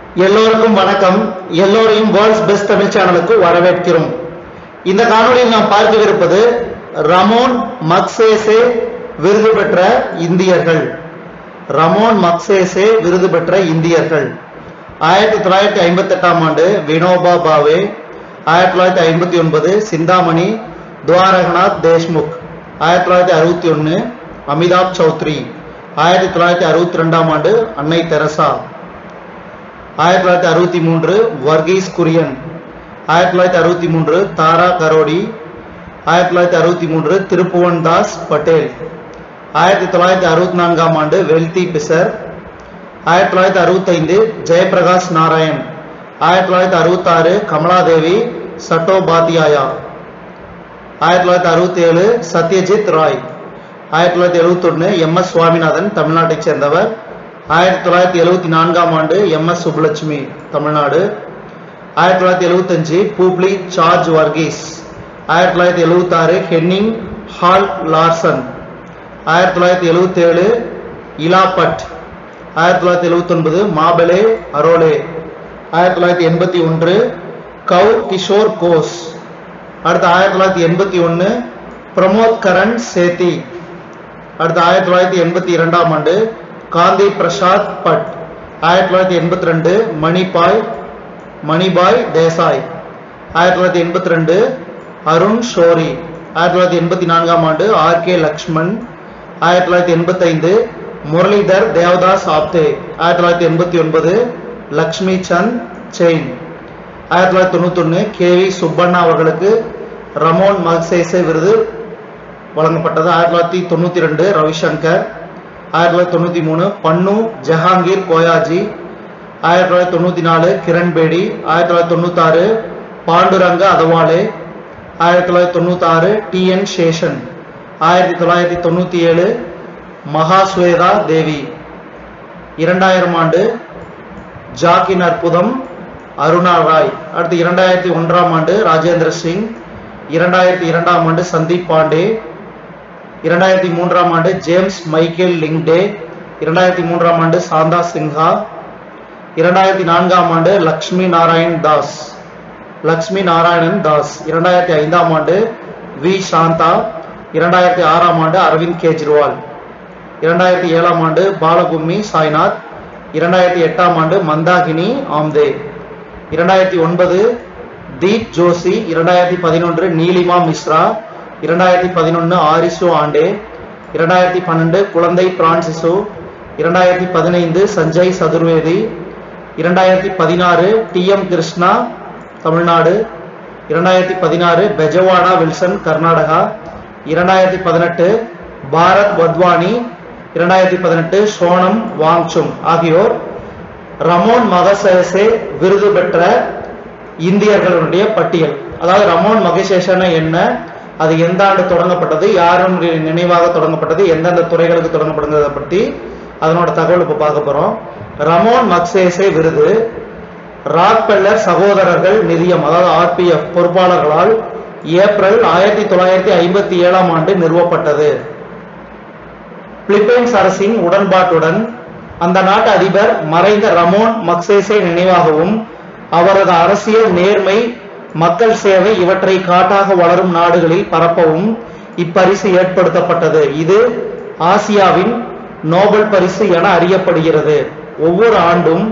எல்லோருக்கும் வணக்கம் எல்லோரையும் வேர்ல்ட்ஸ் பெஸ்ட் தமிழ் சேனலுக்கு வரவேற்கிறோம் இந்த காணொளியில் நாம் பார்க்கவிருப்பது ரமோன் மக்சேசே விருது பெற்ற இந்தியர்கள் ரமோன் மக்சேசே விருது பெற்ற இந்தியர்கள் ஆயிரத்தி தொள்ளாயிரத்தி ஐம்பத்தி எட்டாம் ஆண்டு வினோபா பாவே ஆயிரத்தி தொள்ளாயிரத்தி ஐம்பத்தி ஒன்பது சிந்தாமணி துவாரகநாத் தேஷ்முக் ஆயிரத்தி தொள்ளாயிரத்தி அறுபத்தி ஒன்று அமிதாப் சௌத்ரி ஆயிரத்தி தொள்ளாயிரத்தி அறுபத்தி ரெண்டாம் ஆண்டு அன்னை தெரசா ஆயிரத்தி தொள்ளாயிரத்தி அறுபத்தி மூன்று வர்கீஸ் குரியன் ஆயிரத்தி தொள்ளாயிரத்தி அறுபத்தி மூன்று தாரா கரோடி ஆயிரத்தி தொள்ளாயிரத்தி அறுபத்தி மூன்று திருப்புவன் தாஸ் பட்டேல் ஆயிரத்தி தொள்ளாயிரத்தி அறுபத்தி நான்காம் ஆண்டு வெல்தி பிசர் ஆயிரத்தி தொள்ளாயிரத்தி அறுபத்தைந்து ஜெயபிரகாஷ் நாராயண் ஆயிரத்தி தொள்ளாயிரத்தி அறுபத்தாறு கமலாதேவி சட்டோபாத்தியாயா ஆயிரத்தி தொள்ளாயிரத்தி அறுபத்தி ஏழு சத்யஜித் ராய் ஆயிரத்தி தொள்ளாயிரத்தி எழுபத்தொன்னு எம் எஸ் சுவாமிநாதன் தமிழ்நாட்டைச் சேர்ந்தவர் ஆயிரத்தி தொள்ளாயிரத்தி எழுபத்தி நான்காம் ஆண்டு எம் எஸ் சுப்புலட்சுமி தமிழ்நாடு ஆயிரத்தி தொள்ளாயிரத்தி எழுபத்தஞ்சு பூப்ளி சார்ஜ் வர்கீஸ் ஆயிரத்தி தொள்ளாயிரத்தி எழுபத்தாறு ஹென்னிங் ஹால் லார்சன் ஆயிரத்தி தொள்ளாயிரத்தி எழுபத்தி ஏழு இலாபட் ஆயிரத்தி தொள்ளாயிரத்தி எழுபத்தொன்பது மாபலே அரோலே ஆயிரத்தி தொள்ளாயிரத்தி எண்பத்தி ஒன்று கௌர் கிஷோர் கோஸ் அடுத்து ஆயிரத்தி தொள்ளாயிரத்தி எண்பத்தி ஒன்று பிரமோத் கரண் சேத்தி அடுத்து ஆயிரத்தி தொள்ளாயிரத்தி எண்பத்தி இரண்டாம் ஆண்டு காந்தி பிரசாத் பட் ஆயிரத்தி தொள்ளாயிரத்தி எண்பத்தி ரெண்டு மணிபாய் மணிபாய் தேசாய் ஆயிரத்தி தொள்ளாயிரத்தி எண்பத்தி ரெண்டு அருண் ஷோரி ஆயிரத்தி தொள்ளாயிரத்தி எண்பத்தி நான்காம் ஆண்டு ஆர் கே லக்ஷ்மண் ஆயிரத்தி தொள்ளாயிரத்தி எண்பத்தைந்து முரளிதர் தேவதாஸ் ஆப்தே ஆயிரத்தி தொள்ளாயிரத்தி எண்பத்தி ஒன்பது லக்ஷ்மி சந்த் செயின் ஆயிரத்தி தொள்ளாயிரத்தி தொண்ணூத்தொன்னு கே வி சுப்பண்ணா அவர்களுக்கு ரமோன் மக்சேசே விருது வழங்கப்பட்டது ஆயிரத்தி தொள்ளாயிரத்தி தொண்ணூத்தி ரெண்டு ரவிசங்கர் ஆயிரத்தி தொள்ளாயிரத்தி தொண்ணூத்தி மூணு பன்னு ஜஹாங்கீர் கோயாஜி ஆயிரத்தி தொள்ளாயிரத்தி தொண்ணூத்தி நாலு கிரண் பேடி ஆயிரத்தி தொள்ளாயிரத்தி தொண்ணூத்தாறு பாண்டுரங்க அதவாலே ஆயிரத்தி தொள்ளாயிரத்தி தொண்ணூத்தாறு டி என் சேஷன் ஆயிரத்தி தொள்ளாயிரத்தி தொண்ணூத்தி ஏழு மகாஸ்வேதா தேவி இரண்டாயிரம் ஆண்டு ஜாக்கின் அற்புதம் அருணா ராய் அடுத்து இரண்டாயிரத்தி ஒன்றாம் ஆண்டு ராஜேந்திர சிங் இரண்டாயிரத்தி இரண்டாம் ஆண்டு சந்தீப் பாண்டே இரண்டாயிரத்தி மூன்றாம் ஆண்டு ஜேம்ஸ் மைக்கேல் லிங்டே இரண்டாயிரத்தி மூன்றாம் ஆண்டு சாந்தா சின்ஹா இரண்டாயிரத்தி நான்காம் ஆண்டு லக்ஷ்மி நாராயண் தாஸ் லக்ஷ்மி நாராயணன் தாஸ் இரண்டாயிரத்தி ஐந்தாம் ஆண்டு வி சாந்தா இரண்டாயிரத்தி ஆறாம் ஆண்டு அரவிந்த் கெஜ்ரிவால் இரண்டாயிரத்தி ஏழாம் ஆண்டு பாலகும்மி சாய்நாத் இரண்டாயிரத்தி எட்டாம் ஆண்டு மந்தாகினி ஆம்தே இரண்டாயிரத்தி ஒன்பது தீப் ஜோஷி இரண்டாயிரத்தி பதினொன்று நீலிமா மிஸ்ரா இரண்டாயிரத்தி பதினொன்று ஆரிசு ஆண்டே இரண்டாயிரத்தி பன்னெண்டு குழந்தை பிரான்சிசு இரண்டாயிரத்தி பதினைந்து சஞ்சய் சதுர்வேதி இரண்டாயிரத்தி பதினாறு டி எம் கிருஷ்ணா தமிழ்நாடு இரண்டாயிரத்தி பதினாறு பெஜவாடா வில்சன் கர்நாடகா இரண்டாயிரத்தி பதினெட்டு பாரத் வத்வானி இரண்டாயிரத்தி பதினெட்டு சோனம் வாங்சும் ஆகியோர் ரமோன் மகசேசே விருது பெற்ற இந்தியர்களுடைய பட்டியல் அதாவது ரமோன் மகசேசன என்ன அது எந்த ஆண்டு தொடங்கப்பட்டது யாரும் நினைவாக தொடங்கப்பட்டது எந்தெந்த துறைகளுக்கு தொடங்கப்படுங்கிறத பற்றி அதனோட தகவல் இப்போ பார்க்க போறோம் ரமோன் மக்சேசே விருது ராக்பெல்லர் சகோதரர்கள் நிதியம் அதாவது ஆர்பிஎஃப் பொறுப்பாளர்களால் ஏப்ரல் ஆயிரத்தி தொள்ளாயிரத்தி ஐம்பத்தி ஏழாம் ஆண்டு நிறுவப்பட்டது பிலிப்பைன்ஸ் அரசின் உடன்பாட்டுடன் அந்த நாட்டு அதிபர் மறைந்த ரமோன் மக்சேசே நினைவாகவும் அவரது அரசியல் நேர்மை மக்கள் சேவை இவற்றை காட்டாக வளரும் நாடுகளில் பரப்பவும் இப்பரிசு ஏற்படுத்தப்பட்டது இது ஆசியாவின் நோபல் பரிசு என அறியப்படுகிறது ஒவ்வொரு ஆண்டும்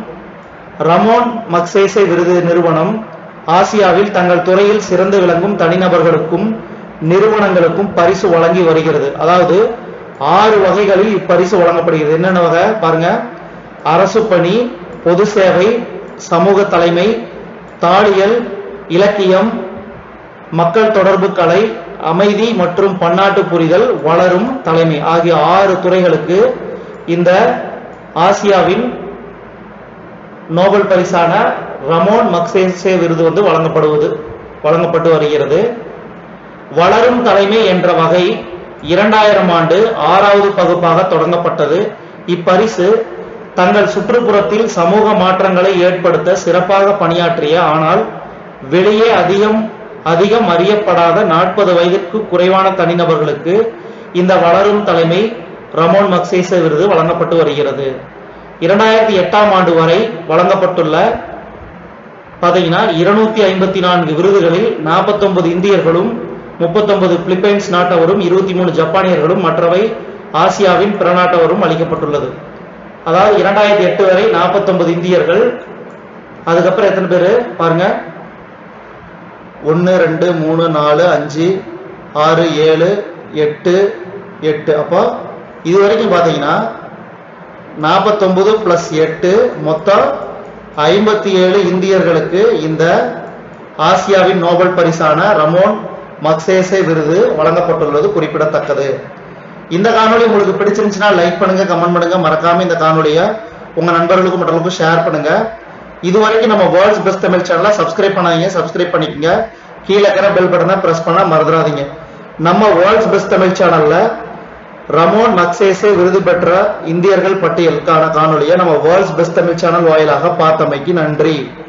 ரமோன் மக்சேசே விருது நிறுவனம் ஆசியாவில் தங்கள் துறையில் சிறந்து விளங்கும் தனிநபர்களுக்கும் நிறுவனங்களுக்கும் பரிசு வழங்கி வருகிறது அதாவது ஆறு வகைகளில் இப்பரிசு வழங்கப்படுகிறது என்னென்ன வகை பாருங்க அரசு பணி பொது சேவை சமூக தலைமை தாளியல் இலக்கியம் மக்கள் தொடர்பு கலை அமைதி மற்றும் பன்னாட்டு புரிதல் வளரும் தலைமை ஆகிய ஆறு துறைகளுக்கு இந்த ஆசியாவின் நோபல் பரிசான ரமோன் மக்சேசே விருது வந்து வழங்கப்படுவது வழங்கப்பட்டு வருகிறது வளரும் தலைமை என்ற வகை இரண்டாயிரம் ஆண்டு ஆறாவது பகுப்பாக தொடங்கப்பட்டது இப்பரிசு தங்கள் சுற்றுப்புறத்தில் சமூக மாற்றங்களை ஏற்படுத்த சிறப்பாக பணியாற்றிய ஆனால் வெளியே அதிகம் அதிகம் அறியப்படாத நாற்பது வயதிற்கு குறைவான தனிநபர்களுக்கு இந்த வளரும் தலைமை ரமோன் மக்சேச விருது வழங்கப்பட்டு வருகிறது இரண்டாயிரத்தி எட்டாம் ஆண்டு வரை வழங்கப்பட்டுள்ள பார்த்தீங்கன்னா இருநூத்தி ஐம்பத்தி நான்கு விருதுகளில் 49 இந்தியர்களும் 39 பிலிப்பைன்ஸ் நாட்டவரும் இருபத்தி மூணு ஜப்பானியர்களும் மற்றவை ஆசியாவின் பிற நாட்டவரும் அளிக்கப்பட்டுள்ளது அதாவது இரண்டாயிரத்தி எட்டு வரை 49 இந்தியர்கள் அதுக்கப்புறம் எத்தனை பேர் பாருங்க ஒன்று ரெண்டு மூணு நாலு அஞ்சு ஆறு ஏழு எட்டு எட்டு அப்போ இது வரைக்கும் பார்த்தீங்கன்னா நாற்பத்தொன்பது ப்ளஸ் எட்டு மொத்தம் ஐம்பத்தி ஏழு இந்தியர்களுக்கு இந்த ஆசியாவின் நோபல் பரிசான ரமோன் மக்சேசே விருது வழங்கப்பட்டுள்ளது குறிப்பிடத்தக்கது இந்த காணொளி உங்களுக்கு பிடிச்சிருந்துச்சுன்னா லைக் பண்ணுங்க கமெண்ட் பண்ணுங்க மறக்காம இந்த காணொளியை உங்க நண்பர்களுக்கும் மற்றவங்களுக்கும் ஷேர் பண்ணுங்க இது வரைக்கும் நம்ம வேர்ல்ட்ஸ் பெஸ்ட் தமிழ் சேனலை சப்ஸ்கிரைப் பண்ணாதீங்க சப்ஸ்கிரைப் பண்ணிக்கங்க கீழே இருக்கிற பெல் பட்டனை பிரஸ் பண்ண மறந்துடாதீங்க நம்ம வேர்ல்ட்ஸ் பெஸ்ட் தமிழ் சேனல்ல ரமோன் மக்சேசே விருது பெற்ற இந்தியர்கள் பட்டியலுக்கான காணொளியை நம்ம வேர்ல்ட்ஸ் பெஸ்ட் தமிழ் சேனல் வாயிலாக பார்த்தமைக்கு நன்றி